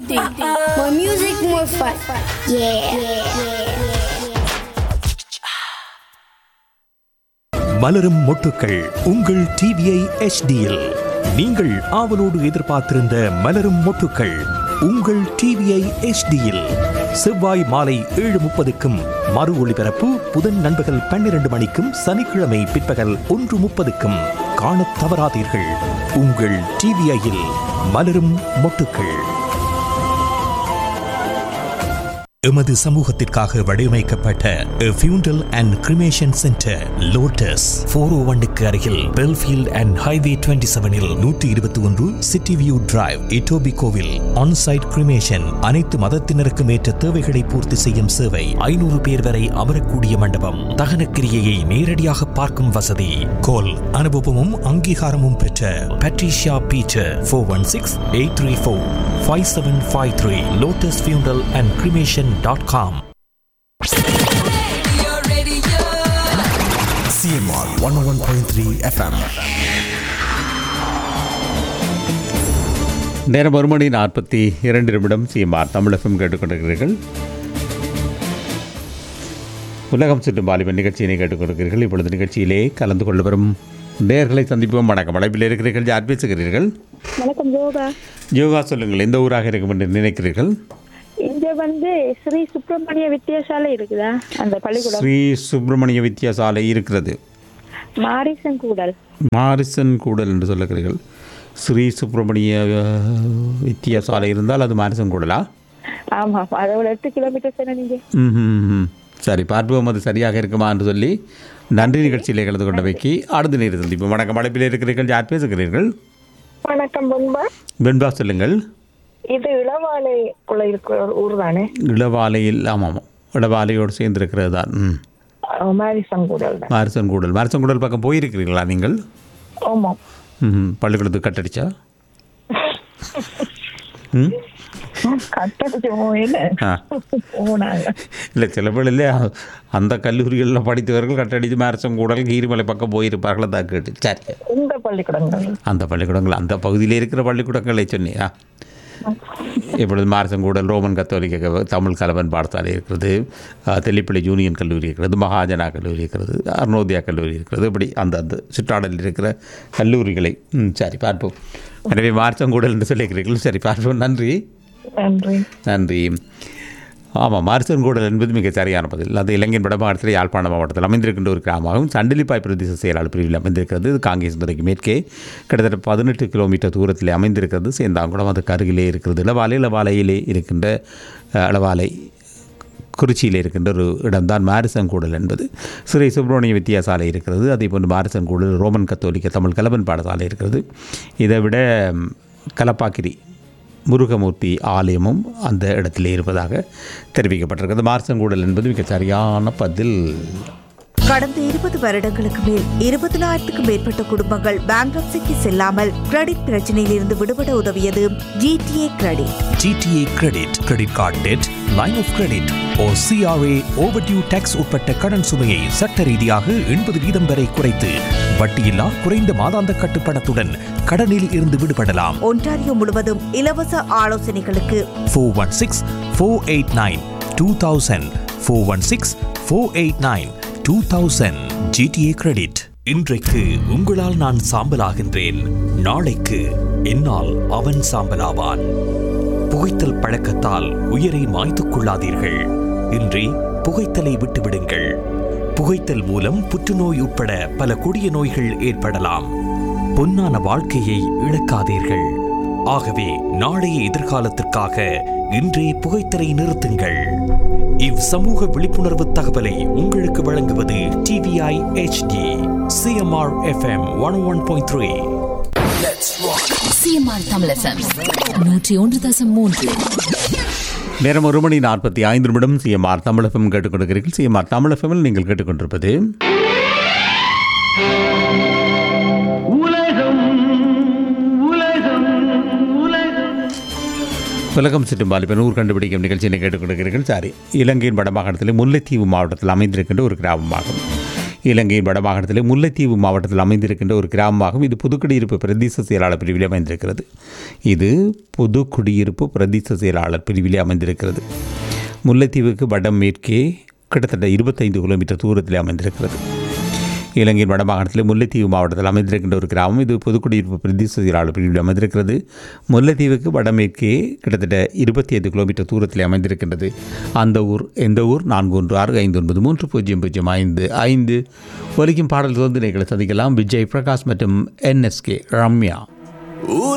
More music, more fun. Yeah. மலரும் மொட்டுக்கள் உங்கள் டிவிஐ எச்டியில் நீங்கள் ஆவலோடு எதிர்பார்த்திருந்த மலரும் மொட்டுக்கள் உங்கள் டிவிஐ எச்டியில் செவ்வாய் மாலை ஏழு முப்பதுக்கும் மறு ஒளிபரப்பு புதன் நண்பகல் பன்னிரண்டு மணிக்கும் சனிக்கிழமை பிற்பகல் ஒன்று முப்பதுக்கும் காணத் தவறாதீர்கள் உங்கள் டிவிஐயில் மலரும் மொட்டுக்கள் எமது சமூகத்திற்காக வடிவமைக்கப்பட்ட funeral and cremation centre Lotus four O ஒன்னுக்கு அருகில் பெல்ஃபீல்ட் அண்ட் ஹைவே டுவெண்ட்டி செவனில் நூற்றி இருபத்தி ஒன்று சிட்டி வியூ டிரைவ் இட்டோபி கோவில் ஆன்சைட் கிரிமேஷன் அனைத்து மதத்தினருக்கும் ஏற்ற தேவைகளை பூர்த்தி செய்யும் சேவை ஐநூறு பேர் வரை அமரக்கூடிய மண்டபம் தகன கிரியையை நேரடியாக பார்க்கும் வசதி கோல் அனுபவமும் அங்கீகாரமும் பெற்ற Patricia Peter four one six eight three four five seven five three Lotus funeral and cremation dot com CMR 101.3 FM. நேரம் ஒரு மணி நாற்பத்தி இரண்டு நிமிடம் சிஎம்ஆர் தமிழ் எஃப்எம் கேட்டுக்கொண்டிருக்கிறீர்கள் உலகம் சுற்றும் வாலிபன் நிகழ்ச்சியினை கேட்டுக்கொண்டிருக்கிறீர்கள் இப்பொழுது நிகழ்ச்சியிலே கலந்து கொள்ள வரும் நேர்களை சந்திப்போம் வணக்கம் அழைப்பில் இருக்கிறீர்கள் யார் பேசுகிறீர்கள் வணக்கம் யோகா யோகா சொல்லுங்கள் எந்த ஊராக இருக்கும் என்று நினைக்கிறீர்கள் இங்க வந்து ஸ்ரீ சுப்பிரமணிய வித்தியாசாலை இருக்குதா அந்த பள்ளிக்கூடம் ஸ்ரீ சுப்பிரமணிய வித்தியாசாலை இருக்கிறது மாரிசன் கூடல் மாரிசன் கூடல் என்று சொல்லுகிறீர்கள் ஸ்ரீ சுப்பிரமணிய அஹ், வித்தியாசாலை இருந்தால் அது மாரிசன் கூடலா ஆமா அதோட எட்டு கிலோமீட்டர் தானே நீங்க ம்ஹும். சரி பார்ப்போம் அது சரியாக இருக்குமா என்று சொல்லி நன்றி நிகழ்ச்சியிலே கலந்து கொண்டவைக்கு அடுத்த நேரம் சந்திப்போம் வணக்கம் அழைப்பில் இருக்கிறீர்கள் யார் பேசுகிறீர்கள் வணக்கம் பொன்பா வெண்பா சொல்லுங்கள் இது இளவாலைக்குள்ள இருக்கிற ஒரு ஊர் தானே இளவாலையில் ஆமாம் இளவாலையோடு சேர்ந்திருக்கிறது தான் ம் மாரிசன் கூடல் தான் மாரிசன் கூடல் மாரிசன் கூடல் பக்கம் போயிருக்கிறீர்களா நீங்கள் ஆமா ம் பள்ளிக்கூடத்துக்கு கட்டடிச்சா ம் கட்டடிச்சு போயில ஆ போனாங்க இல்லை சில பேர் இல்லையா அந்த கல்லூரிகளில் படித்தவர்கள் கட்டடித்து மாரிசன் கூடல் கீரிமலை பக்கம் போயிருப்பார்களா தான் கேட்டு சரி இந்த பள்ளிக்கூடங்கள் அந்த பள்ளிக்கூடங்கள் அந்த பகுதியில் இருக்கிற பள்ளிக்கூடங்களை சொன்னியா இப்பொழுது மாரசங்கூடல் ரோமன் கத்தோலிக்க க- தமிழ் கலவன் பாடசாலை இருக்கிறது அஹ், தெல்லிப்பள்ளி யூனியன் கல்லூரி இருக்கிறது மகாஜனா கல்லூரி இருக்கிறது அருணோதயா கல்லூரி இருக்கிறது இப்படி அந்த அந்த சுற்றாடலில் இருக்கிற கல்லூரிகளை ம், சரி பார்ப்போம் எனவே மார்ச்சங்கூடல் என்று சொல்லியிருக்கிறீர்கள் சரி பார்ப்போம் நன்றி நன்றி நன்றி ஆமாம் மாரிசன்கூடல் என்பது மிக சரியான பதில் அது இலங்கையின் வடமாகாணத்தில் யாழ்ப்பாண மாவட்டத்தில் அமைந்திருக்கின்ற ஒரு கிராமமாகும் சண்டிலிப்பாய் பிரதேச செயலாளர் பிரிவில் அமைந்திருக்கிறது இது காங்கேசந்துறைக்கு மேற்கே கிட்டத்தட்ட பதினெட்டு கிலோமீட்டர் தூரத்தில் அமைந்திருக்கிறது சேந்தாங்குளம் அதுக்கு அருகிலே இருக்கிறது இளவாலை இளவாலையிலே இருக்கின்ற அஹ், இளவாலை குறிச்சியில் இருக்கின்ற ஒரு இடம்தான் மாரிசங்கூடல் என்பது ஸ்ரீ சுப்பிரமணிய வித்தியாசாலை இருக்கிறது அதே போன்று மாரிசங்கூடல் ரோமன் கத்தோலிக்க தமிழ் கலவன் பாடசாலை இருக்கிறது இதை விட ம், கலப்பாக்கிரி முருகமூர்த்தி ஆலயமும் அந்த இடத்திலே இருப்பதாக தெரிவிக்கப்பட்டிருக்கிறது மார்சங்கூடல் என்பது மிக சரியான பதில் கடந்த இருபது வருடங்களுக்கு மேல் இருபதினாயிரத்துக்கும் மேற்பட்ட குடும்பங்கள் பேங்க்ரப்சிக்கு செல்லாமல் கிரெடிட் பிரச்சனையிலிருந்து விடுபட உதவியது GTA credit GTA credit credit card debt line of credit or CRA overdue taxes உட்பட்ட கடன் சுமையை சட்ட ரீதியாக எண்பது வீதம் வரை குறைத்து வட்டியில்லா குறைந்த மாதாந்த கட்டுப்பணத்துடன் கடனில் இருந்து விடுபடலாம் ஒன்டாரியோ முழுவதும் இலவச ஆலோசனைகளுக்கு four one six four eight nine two thousand four one six four eight nine two thousand GTA credit இன்றைக்கு உங்களால் நான் சாம்பலாகின்றேன் நாளைக்கு என்னால் அவன் சாம்பலாவான் புகைத்தல் பழக்கத்தால் உயிரை மாய்த்துக் கொள்ளாதீர்கள் இன்றே புகைத்தலை விட்டுவிடுங்கள் புகைத்தல் மூலம் புற்றுநோய் உட்பட பல கொடிய நோய்கள் ஏற்படலாம் பொன்னான வாழ்க்கையை இழக்காதீர்கள் ஆகவே நாளைய எதிர்காலத்திற்காக இன்றே புகைத்தலை நிறுத்துங்கள் இவ் சமூக விழிப்புணர்வு தகவலை உங்களுக்கு வழங்குவது TVI HD CMR FM one one point three CMR Tamil FM நூற்றி ஒன்று தசம் மூன்று நேரம் ஒரு மணி நாற்பத்தி ஐந்து நிமிடம் சிஎம்ஆர் தமிழ் எஃப்எம் கேட்டுக்கொண்டிருக்கிறீர்கள் சிஎம்ஆர் தமிழ் எஃப்எம்மில் நீங்கள் கேட்டுக்கொண்டிருப்பது உலகம் சுற்றும் வாலிபன் ஊர் கண்டுபிடிக்கும் நிகழ்ச்சியினை கேட்டுக்கொண்டிருக்கிறீர்கள் சாரி இலங்கையின் வடமாகாணத்தில் முல்லைத்தீவு மாவட்டத்தில் அமைந்திருக்கின்ற ஒரு கிராமமாகும் இலங்கையின் வடமாகாணத்திலே முல்லைத்தீவு மாவட்டத்தில் அமைந்திருக்கின்ற ஒரு கிராமமாகும் இது புதுக்குடியிருப்பு பிரதேச செயலாளர் பிரிவிலே அமைந்திருக்கிறது இது புதுக்குடியிருப்பு பிரதேச செயலாளர் பிரிவிலே அமைந்திருக்கிறது முல்லைத்தீவுக்கு வடமேற்கே கிட்டத்தட்ட இருபத்தைந்து கிலோமீட்டர் தூரத்திலே அமைந்திருக்கிறது இலங்கையின் வடமாகாணத்தில் முல்லைத்தீவு மாவட்டத்தில் அமைந்திருக்கின்ற ஒரு கிராமம் இது புதுக்குடியிருப்பு பிரதேச செயலாளர் பிரிவில் அமைந்திருக்கிறது முல்லைத்தீவுக்கு வடமேற்கே கிட்டத்தட்ட இருபத்தி ஐந்து கிலோமீட்டர் தூரத்தில் அமைந்திருக்கின்றது அந்த ஊர் எந்த ஊர் நான்கு ஒன்று ஆறு ஐந்து ஒன்பது மூன்று பூஜ்ஜியம் பூஜ்ஜியம் ஐந்து ஐந்து ஒலிக்கும் பாடல் தோன்றினைகளை சந்திக்கலாம் விஜய் பிரகாஷ் மற்றும் என்எஸ்கே ரம்யா